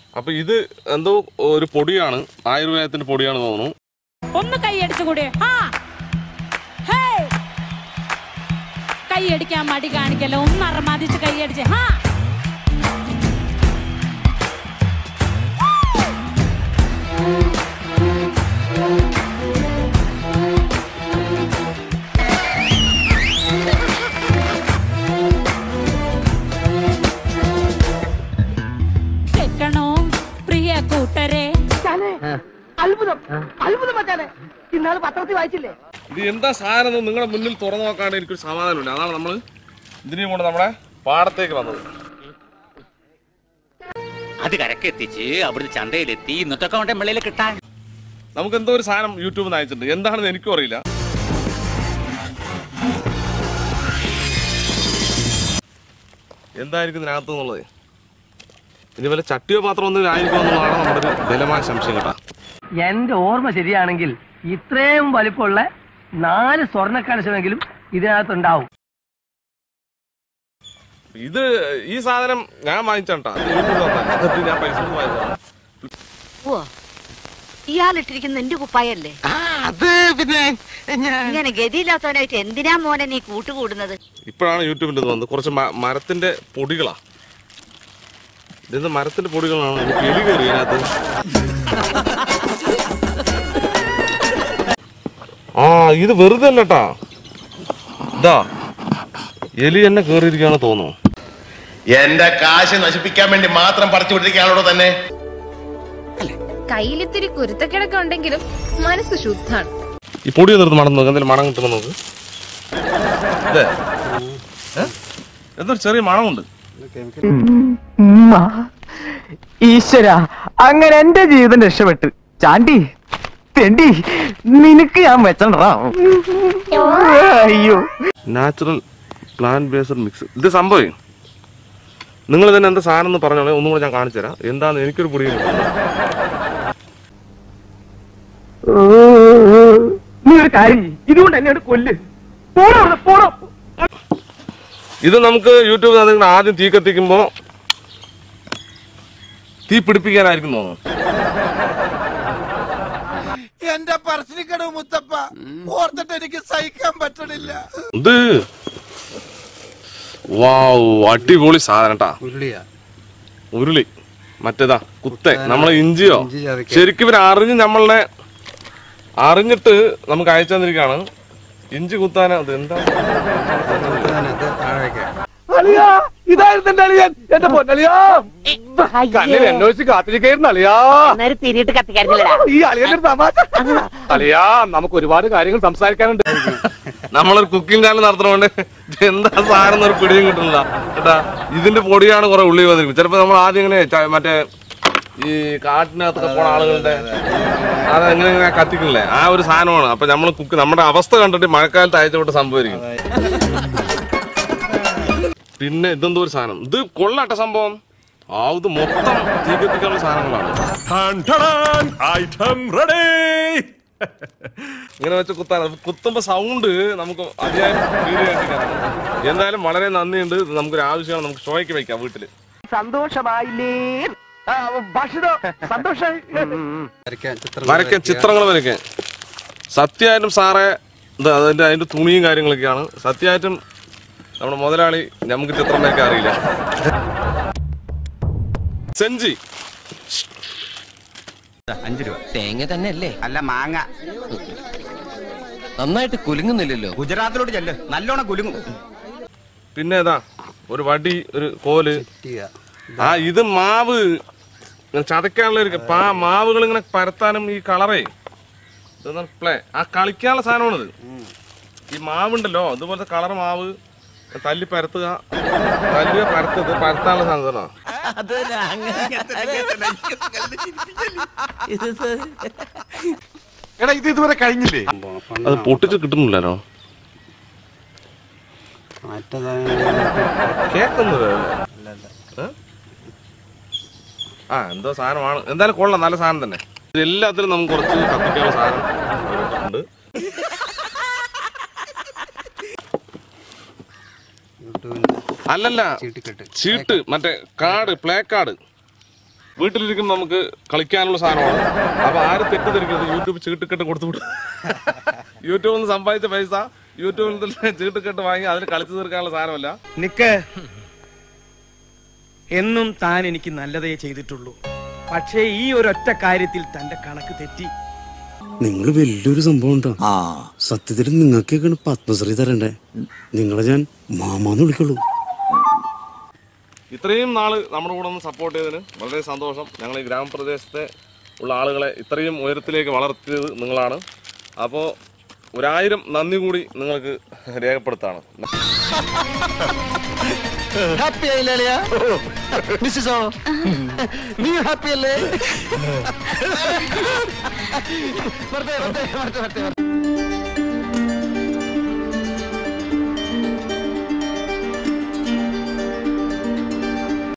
അപ്പൊ ഇത് എന്തോ ഒരു പൊടിയാണ് ആയുർവേദത്തിന്റെ പൊടിയാണ് തോന്നുന്നു ഒന്ന് കൈയടിച്ചു കൂടി ആ ഹേയ്. കൈയടിക്കാൻ മടി കാണിക്കല്ലോ ഒന്ന് അറമാദിച്ച് കൈയടിച്ച് ഹാ കേൾക്കണോ പ്രിയ കൂട്ടരെ അത്ഭുതം അത്ഭുതം മച്ചാനെ ഇന്നാള് പത്രത്തിൽ വായിച്ചില്ലേ ഇത് എന്താ സാധനം എന്ന് നിങ്ങളുടെ മുന്നിൽ തുറന്നു നോക്കാണ്ട് എനിക്കൊരു സമാധാനമില്ല അതാണ് നമ്മൾ ഇതിനെയും കൊണ്ട് നമ്മുടെ പാടത്തേക്ക് വന്നത് അത് കരക്കെത്തിച്ച് അവിടുന്ന് ചന്തയിലെത്തി ഇന്നത്തൊക്കെ അവന്റെ വെള്ളിയിൽ കിട്ടാൻ നമുക്ക് എന്തോ ഒരു സാധനം യൂട്യൂബിൽ നിന്ന് അയച്ചിട്ടുണ്ട് എന്താണെന്ന് എനിക്കും അറിയില്ല എന്തായിരിക്കും ഇതിനകത്ത് എന്നുള്ളത് ഇനി വല്ല ചട്ടിയോ പാത്രം ഒന്നും ആയിരിക്കും എന്നുള്ളതാണ് നമ്മുടെ ഒരു ബലമായ സംശയം കേട്ടാ എന്റെ ഓർമ്മ ശരിയാണെങ്കിൽ ഇത്രയും വലിപ്പമുള്ള നാല് സ്വർണ്ണ കലശമെങ്കിലും ഇതിനകത്തുണ്ടാവും ഇത് ഈ സാധനം ഞാൻ വാങ്ങിച്ചാട്ടാ യൂട്യൂബിൽ വന്നതല്ല. അത് ഞാൻ പൈസ കൊടുത്ത് വാങ്ങിച്ചതാണ് ഓ ഇയാളിട്ടിരിക്കുന്ന എന്റെ കുപ്പായല്ലേ അത് പിന്നെ ഇങ്ങനെ ഗതിയില്ലാത്തവനായിട്ട് എന്തിനാ മോനെ നീ കൂട്ടുകൂടുന്നത് ഇപ്പോഴാണ് യൂട്യൂബിൽ ഇത് വന്നത് കുറച്ച് മ- മരത്തിന്റെ പൊടികളാ ഇതെന്ത് മരത്തിന്റെ പൊടികളാണ് എനിക്ക് എലി കയറി അതിനകത്ത് ആ ഇത് വെറുതെ അല്ലട്ടാ ഇതാ എലി എന്നെ കേറിയിരിക്കുകയാണ് തോന്നുന്നു എന്റെ കാശ് നശിപ്പിക്കാൻ വേണ്ടി മാത്രം പറിച്ചു വിട്ടിരിക്കുകയാണോ തന്നെ കയ്യിലിത്തിരി കുരുത്തക്കിടക്ക ഉണ്ടെങ്കിലും മനസ്സ് ശുദ്ധാണ് ഈ പൊടി നിർത്ത് മണം നോക്ക് എന്തെങ്കിലും മണം കിട്ടണം നോക്ക് ഇതേ ഏ? എന്തൊരു ചെറിയ മണമുണ്ട് ഈശ്വര അങ്ങനെ എന്റെ ജീവിതം രക്ഷപ്പെട്ടു ചാണ്ടി തെണ്ടി നിനക്ക് ഞാൻ വെച്ചണ്ടാ അയ്യോ നാച്ചുറൽ പ്ലാന്റ് ബേസ്ഡ് മിക്സ് ഇത് സംഭവം നിങ്ങൾ തന്നെ എന്താ സാധനം എന്ന് പറഞ്ഞോളെ ഒന്നും കൂടെ ഞാൻ കാണിച്ചു തരാം എന്താന്ന് എനിക്കൊരു പൊടിയും കിട്ടുന്നില്ല. നീ ഒരു കാര്യം ചെയ്യ്. ഇതുകൊണ്ട് എന്നെ കൊല്ല് പോണോ അവിടുന്ന്, പോണോ ഇത് നമുക്ക് യൂട്യൂബിൽ നിങ്ങൾ ആദ്യം തീ കത്തിക്കുമ്പോ തീ പിടിപ്പിക്കാനായിരിക്കും തോന്നുന്നു എന്റെ പറശ്ശിനിക്കടവ് മുത്തപ്പ ഓർത്തിട്ട് എനിക്ക് സഹിക്കാൻ പറ്റണില്ല ഇത് വാവ് അടിപൊളി സാധനം ട്ടാ ഉരുളി മറ്റേതാ കുത്തെ നമ്മളെ ഇഞ്ചിയോ ശരിക്കും ഇവർ അറിഞ്ഞ് നമ്മളെ അറിഞ്ഞിട്ട് നമുക്ക് അയച്ചു തന്നിരിക്കുകയാണ് ഇഞ്ചി കുത്താൻ അത് എന്താ അളിയാ ഇതായിരുന്നു എന്റെ അളിയൻ എന്റെ പൊന്നളിയാ കണ്ണിൽ അന്വേഷിച്ച് കാത്തിരിക്കായിരുന്നു അളിയാ തിരിയിട്ട് കത്തിക്കാരില്ലടാ ഈ അളിയന്റെ ഒരു തമാശ അളിയാ നമുക്ക് ഒരുപാട് കാര്യങ്ങൾ സംസാരിക്കാനുണ്ട് നമ്മളൊരു കുക്കിംഗ് ചാനൽ നടത്തണോണ്ട് ഇത് എന്താ സാധനം എന്നൊരു പിടിയും കിട്ടുന്നില്ല കേട്ടാ ഇതിന്റെ പൊടിയാണ് കുറെ ഉള്ളി വന്നിരിക്കും ചിലപ്പോ നമ്മൾ ആദ്യം ഇങ്ങനെ ച- മറ്റേ ഈ കാട്ടിനകത്തൊക്കെ പോണ ആളുകളുടെ അത് എങ്ങനെ ഇങ്ങനെ കത്തിക്കില്ലേ ആ ഒരു സാധനമാണ് അപ്പൊ നമ്മൾ കുക്ക് നമ്മുടെ അവസ്ഥ കണ്ടിട്ട് മഴക്കാലത്ത് അയച്ചുവിട്ട് സംഭവിക്കും പിന്നെ ഇതെന്തോ ഒരു സാധനം ഇത് കൊള്ളാട്ട സംഭവം ആ ഇത് മൊത്തം തീ കത്തിക്കാനുള്ള സാധനങ്ങളാണ് ഐറ്റം റെഡി ഇങ്ങനെ വെച്ച് കുത്താൻ അത് കുത്തുമ്പോ സൗണ്ട് നമുക്ക് അതിയായി feel ചെയ്യാണ്ടിരിക്കാനാണ്. എന്തായാലും വളരെ നന്ദിയുണ്ട് ഇത് നമുക്കൊരു ആവശ്യമാണ് നമുക്ക് ഷോയ്ക്ക് വെക്കാം വീട്ടില് സന്തോഷമായില്ലേ ആ, ഭക്ഷണം സന്തോഷമായി വരയ്ക്കാൻ ചിത്രങ്ങൾ വരയ്ക്കാൻ സത്യമായിട്ടും സാറേ ഇത് അതിന്റെ അതിന്റെ തുണിയും കാര്യങ്ങളൊക്കെയാണ് സത്യമായിട്ടും നമ്മുടെ മുതലാളി നമുക്ക് ചിത്രം വരയ്ക്കാൻ അറിയില്ല സെഞ്ചി അഞ്ചു രൂപ തേങ്ങ തന്നെ അല്ലേ അല്ല മാങ്ങ നന്നായിട്ട് കുലുങ്ങുന്നില്ലല്ലോ ഗുജറാത്തിലോട്ട് ചെല്ല് നല്ലോണം കുലുങ്ങും പിന്നെ ഏതാ ഒരു വടി ഒരു കോല് ആ ഇത് മാവ് ഇങ്ങനെ ചതയ്ക്കാനുള്ള ഒരു പാ മാവുകൾ ഇങ്ങനെ പരത്താനും ഈ കളറേ ഇതൊന്നും പ്ലേ ആ കളിക്കാനുള്ള സാധനമാണിത് ഈ മാവുണ്ടല്ലോ അതുപോലത്തെ കളർ മാവ് തല്ലി പരത്തുക തല്ലുക പരത്തത് പരത്താനുള്ള സാധനമാണ് എടാ ഇത് ഇതുവരെ കഴിഞ്ഞില്ലേ അത് പൊട്ടിച്ച് കിട്ടുന്നില്ലല്ലോ കേക്കുന്നത് ആ എന്തോ സാധനമാണ് എന്തായാലും കൊള്ളാം നല്ല സാധനം തന്നെ ഇത് എല്ലാത്തിലും നമുക്ക് കുറച്ച് കത്തിക്കാനുള്ള സാധനം ഉണ്ട് അല്ലല്ല ചീട്ട് മറ്റേ കാർഡ് പ്ലേ കാർഡ് വീട്ടിലിരിക്കും നമുക്ക് കളിക്കാനുള്ള സാധനമാണ് അപ്പൊ ആരും തെറ്റിദ്ധരിക്കരുത് യൂട്യൂബ് ചീട്ടുകെട്ട് കൊടുത്തുവിട്ടു യൂട്യൂബിൽ നിന്ന് സമ്പാദിച്ച പൈസ യൂട്യൂബിൽ നിന്ന് ചീട്ടുകെട്ട് വാങ്ങി അതിന് കളിച്ചു തീർക്കാനുള്ള സാധനമല്ല നിക്ക് എന്നും താൻ എനിക്ക് നല്ലതേ ചെയ്തിട്ടുള്ളൂ പക്ഷേ ഈ ഒരൊറ്റ കാര്യത്തിൽ തന്റെ കണക്ക് തെറ്റി നിങ്ങൾ വലിയൊരു സംഭവം ഉണ്ടോ സത്യത്തിൽ നിങ്ങൾക്കൊക്കെയാണ് പത്മശ്രീ തരണ്ടേ നിങ്ങളെ ഞാൻ മാമാന്ന് വിളിക്കുള്ളൂ ഇത്രയും നാള് നമ്മുടെ കൂടെ ഒന്ന് സപ്പോർട്ട് ചെയ്തതിന് വളരെ സന്തോഷം ഞങ്ങൾ ഈ ഗ്രാമപ്രദേശത്തെ ഉള്ള ആളുകളെ ഇത്രയും ഉയരത്തിലേക്ക് വളർത്തിയത് നിങ്ങളാണ് അപ്പോൾ ഒരായിരം നന്ദി കൂടി നിങ്ങൾക്ക് രേഖപ്പെടുത്താണ് ഹാപ്പി ആയില്ലേ മിസ്സിസോ നീ ഹാപ്പി അല്ലേ വെറുതെ വെറുതെ വെറുതെ വെറുതെ